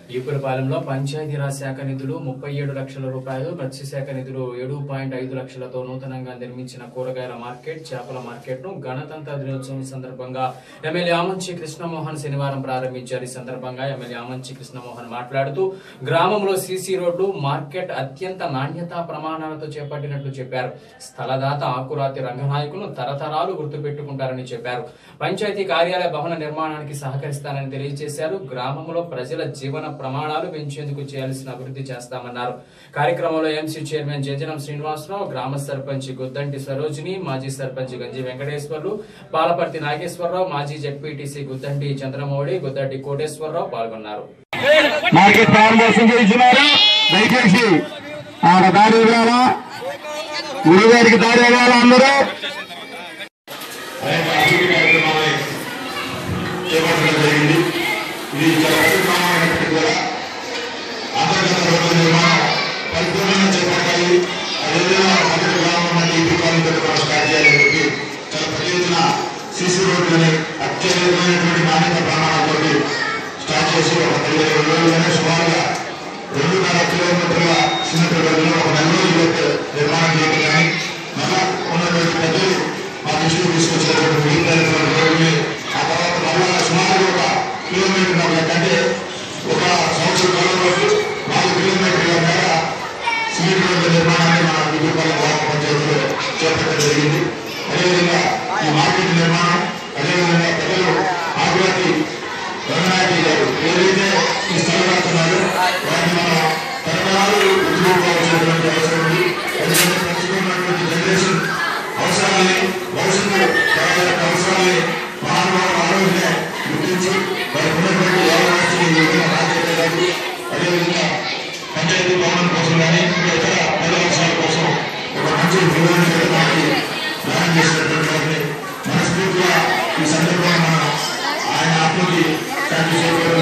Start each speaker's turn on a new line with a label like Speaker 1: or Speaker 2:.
Speaker 1: ఈపురపాలెంలో పంచాయతీరాజ్ శాఖ నిధులు ముప్పై ఏడు లక్షల రూపాయలు మత్స్యశాఖ నిధులు ఏడు పాయింట్ ఐదు లక్షలతో నూతనంగా నిర్మించిన కూరగాయల మార్కెట్ చేపల మార్కెట్ ను గణతంత్ర దినోత్సవం సందర్భంగా ఎమ్మెల్యే ఆమంచి కృష్ణమోహన్ శనివారం ప్రారంభించారు ఈ సందర్భంగా ఎమ్మెల్యే ఆమంచి కృష్ణమోహన్ మాట్లాడుతూ గ్రామంలో సీసీ రోడ్లు మార్కెట్ అత్యంత నాణ్యతా ప్రమాణాలతో చేపట్టినట్లు చెప్పారు స్థలదాత ఆకురాతి రంగనాయకులు తరతరాలు గుర్తుపెట్టుకుంటారని చెప్పారు పంచాయతీ కార్యాలయ భవన నిర్మాణానికి సహకరిస్తానని తెలియజేశారు గ్రామంలో ప్రజల జీవన ప్రమాణాలు పెంచేందుకు చేయాల్సిన అభివృద్ధి చేస్తామన్నారు కార్యక్రమంలో ఎంసీ చైర్మన్ జజనం శ్రీనివాసరావు గ్రామ సర్పంచ్ గుద్దంటి సరోజిని మాజీ సర్పంచ్ గంజి వెంకటేశ్వర్లు పాలపర్తి నాగేశ్వరరావు మాజీ జడ్పీటీసీ గుద్దంటి చంద్రమౌళి గుద్దంటి కోటేశ్వరరావు పాల్గొన్నారు
Speaker 2: మార్కెట్ ప్రారంభోత్సవం చేస్తున్నారు దయచేసి ఆడ దారి ఇవ్వాలా గురుగారికి దారి ఇవ్వాలా అందరూ
Speaker 3: అనేక అభివృద్ధి కార్యక్రమాలని చేపట్టడం జరిగింది ఇది చాలా అత్యుత్తమమైనటువంటి కూడా అంతర్గత రోడ్ల నిర్మాణం పరిపూర్ణంగా చేపట్టాలి అదేవిధంగా మొదటి గ్రామం నుండి ఈ కాలం పెట్టుకోవడం స్టార్ట్ చేయాలని చెప్పి చాలా పెద్ద ఎత్తున సీసీ రోడ్లని అత్యధికమైనటువంటి నాణ్యత ప్రమాణాలతో స్టార్ట్ చేసి ఒక పదిహేను ఇరవై రోజుల్లోనే సుమారుగా రెండున్నర కిలోమీటర్ల సిమెంట్ రోడ్లు ఒక నెల రోజులు నిర్మాణం చేయడం కానీ మళ్ళా ఉన్నటువంటి పెద్దలు మా దృష్టికి తీసుకొచ్చినటువంటి మిగిలినటువంటి రోడ్లని ఆ తర్వాత మళ్ళా సుమారుగా ఒక కిలోమీటర్ కంటే ఒక సంవత్సరం కాలం వరకు నాలుగు కిలోమీటర్ల మేర సిమెంట్ రోడ్ల నిర్మాణాన్ని మన విద్యుత్పాలెం గ్రామ పంచాయతీలో చేపట్టడం జరిగింది అదేవిధంగా ఈ మార్కెట్ నిర్మాణం అదేవిధంగా ప్రజలు ఆదివాసి రంగనాయకి గారు ఏదైతే ఈ స్థలం రాస్తున్నారో వాటిని మనం తరతరాలు ఉద్యోగించాల్సినటువంటి అవసరం ఉంది ఎందుకంటే ప్రస్తుతం ఉన్నటువంటి జనరేషన్ అవసరాలని భవిష్యత్తు తరాల యొక్క అవసరాలని మహానుభావులు ఆరోగ్యం గుర్తించి వారికి ఉన్నటువంటి వ్యవహారాన్ని ఈ విధంగా రాజకీయాలు అదేవిధంగా పంచాయతీ భవనం కోసం కానీ ఇంకా ఇతర ప్రజల అవసరాల కోసం ఒక మంచి విధానం చేయడానికి ప్లాన్ చేసినటువంటి వారిని మనస్ఫూర్తిగా ఈ సందర్భంగా మనం ఆయన ఆత్మకి శాంతి చేకూరాలని